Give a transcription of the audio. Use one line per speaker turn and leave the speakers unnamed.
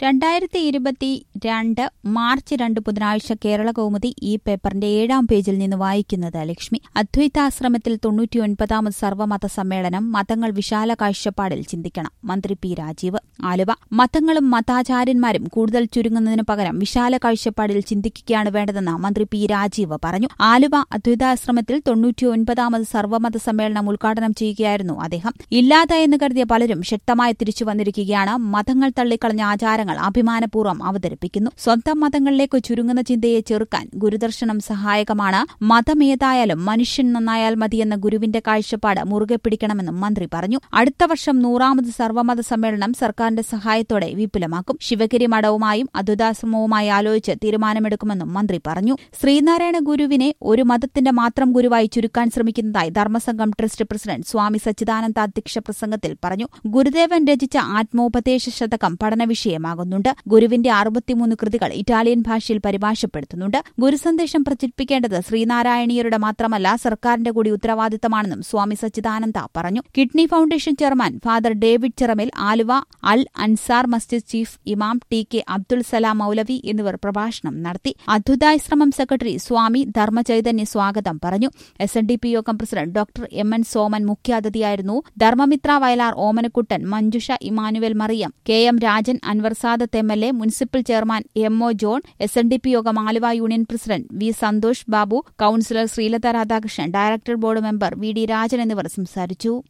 രണ്ടായിരത്തി ഇരുപത്തി രണ്ട് മാർച്ച് രണ്ട് ബുധനാഴ്ച കേരള കൗമുദി ഈ പേപ്പറിന്റെ ഏഴാം പേജിൽ നിന്ന് വായിക്കുന്നത് ലക്ഷ്മി അദ്വൈതാശ്രമത്തിൽ തൊണ്ണൂറ്റിയൊൻപതാമത് സർവ്വമത സമ്മേളനം മതങ്ങൾ വിശാല കാഴ്ചപ്പാടിൽ ചിന്തിക്കണം മന്ത്രി പി രാജീവ് ആലുവ മതങ്ങളും മതാചാര്യന്മാരും കൂടുതൽ ചുരുങ്ങുന്നതിനു പകരം വിശാല കാഴ്ചപ്പാടിൽ ചിന്തിക്കുകയാണ് വേണ്ടതെന്ന് മന്ത്രി പി രാജീവ് പറഞ്ഞു ആലുവ അദ്വൈതാശ്രമത്തിൽ തൊണ്ണൂറ്റിയൊൻപതാമത് സർവ്വമത സമ്മേളനം ഉദ്ഘാടനം ചെയ്യുകയായിരുന്നു അദ്ദേഹം ഇല്ലാതായെന്ന് കരുതിയ പലരും ശക്തമായി തിരിച്ചു വന്നിരിക്കുകയാണ് മതങ്ങൾ തള്ളിക്കളഞ്ഞ ആചാരങ്ങൾ അഭിമാനപൂർവ്വം അവതരിപ്പിക്കുന്നു സ്വന്തം മതങ്ങളിലേക്ക് ചുരുങ്ങുന്ന ചിന്തയെ ചെറുക്കാൻ ഗുരുദർശനം സഹായകമാണ് മതമേതായാലും മനുഷ്യൻ നന്നായാൽ മതിയെന്ന ഗുരുവിന്റെ കാഴ്ചപ്പാട് മുറുകെ പിടിക്കണമെന്നും മന്ത്രി പറഞ്ഞു അടുത്ത വർഷം നൂറാമത് സർവ്വമത സമ്മേളനം സർക്കാരിന്റെ സഹായത്തോടെ വിപുലമാക്കും ശിവഗിരി മഠവുമായും അദ്വൈതാശ്രമവുമായി ആലോചിച്ച് തീരുമാനമെടുക്കുമെന്നും മന്ത്രി പറഞ്ഞു ശ്രീനാരായണ ഗുരുവിനെ ഒരു മതത്തിന്റെ മാത്രം ഗുരുവായി ചുരുക്കാൻ ശ്രമിക്കുന്നതായി ധർമ്മസംഘം ട്രസ്റ്റ് പ്രസിഡന്റ് സ്വാമി സച്ചിദാനന്ദ അധ്യക്ഷ പ്രസംഗത്തിൽ പറഞ്ഞു ഗുരുദേവൻ രചിച്ച ആത്മോപദേശ ശതകം പഠന വിഷയമാകുന്നുണ്ട് ഗുരുവിന്റെ അറുപത്തിമൂന്ന് കൃതികൾ ഇറ്റാലിയൻ ഭാഷയിൽ പരിഭാഷപ്പെടുത്തുന്നുണ്ട് ഗുരുസന്ദേശം പ്രചരിപ്പിക്കേണ്ടത് ശ്രീനാരായണീയരുടെ മാത്രമല്ല സർക്കാരിന്റെ കൂടി ഉത്തരവാദിത്തമാണെന്നും സ്വാമി സച്ചിദാനന്ദ പറഞ്ഞു kidney foundation chairman father David Chiramel Aluva Al Ansar Masjid chief ഇമാം ടി കെ അബ്ദുൾ സലാം മൌലവി എന്നിവർ പ്രഭാഷണം നടത്തി അദ്വൈതാശ്രമം സെക്രട്ടറി സ്വാമി ധർമ്മചൈതന്യ സ്വാഗതം പറഞ്ഞു S N D P Yogam president doctor M N Soman മുഖ്യാതിഥിയായിരുന്നു Dharmamithra Vayalar Omanakuttan Manjusha Emmanuel Mariam K M Rajan Anwar Sadath M L A municipal chairman M O John S N D P Yogam Aluva union president V Santhosh Babu councillor Sreelatha Radhakrishnan director board member V D Rajan എന്നിവർ സംസാരിച്ചു